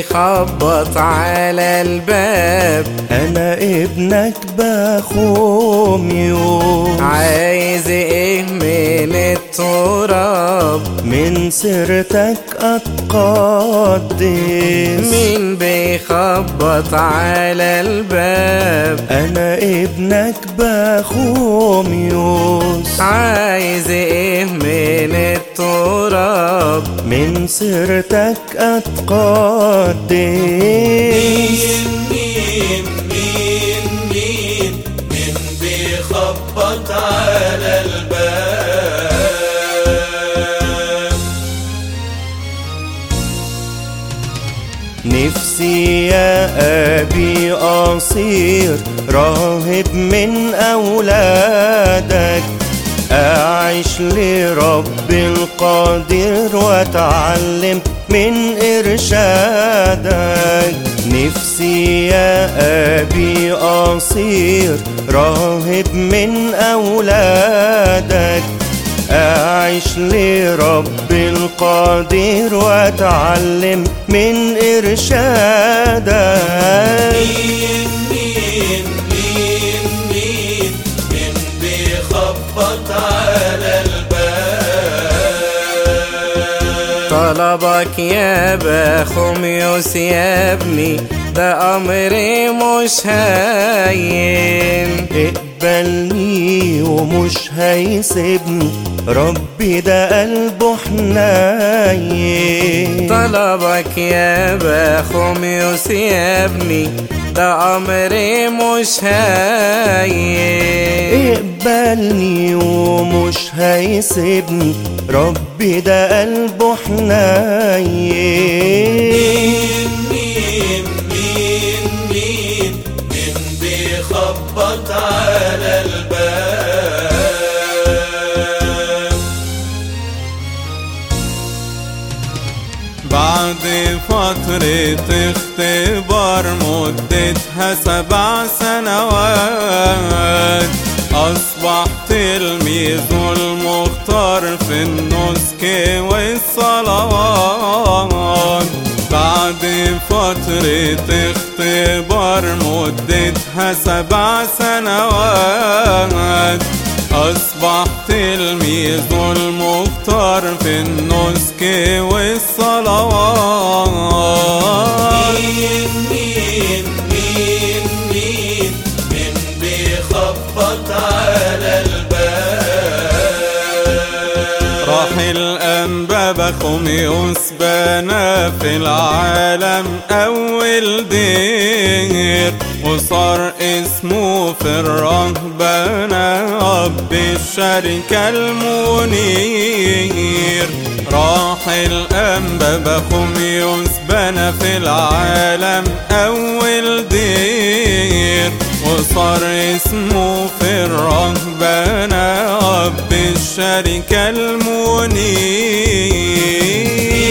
بيخبط على الباب انا ابنك بخوميو عايز ايه من التراب من سيرتك اتقدس مين بيخبط على الباب انا ابنك بخوميوس عايز ايه من التراب من سيرتك اتقدس مين مين مين مين بيخبط على الباب نفسي يا أبي أصير راهب من أولادك أعيش لرب القادر وأتعلم من إرشادك نفسي يا أبي أصير راهب من أولادك أعيش لرب القادر وأتعلم من إرشادك مين مين مين مين مين بيخبط على الباب طلبك يا بخوميوس يا ابني ده امري مش هين اقبلني ومش هيسيبني ربي ده قلبه حنين طلبك يا بخوميوس يا ابني ده امري مش هين اقبلني ومش هيسيبني ربي ده قلبه حنين مين مين مين مين بيخبط على الباب بعد فترة اختبار مدتها سبع سنوات أصبح تلميذ المختار في النسك والصلوات بعد فترة اختبار مدتها سبع سنوات أصبح تلميذ المختار في النسك والصلوات مين مين مين مين مين بيخبط على الباب راح الأنبا بخوميوس بنا في العالم أول دير وصار اسمه في الرهبنة أب الشركة المنير راح الأنبا بخوميوس بنا في العالم أول دير وصار اسمه في الرهبنة أب الشركة المنير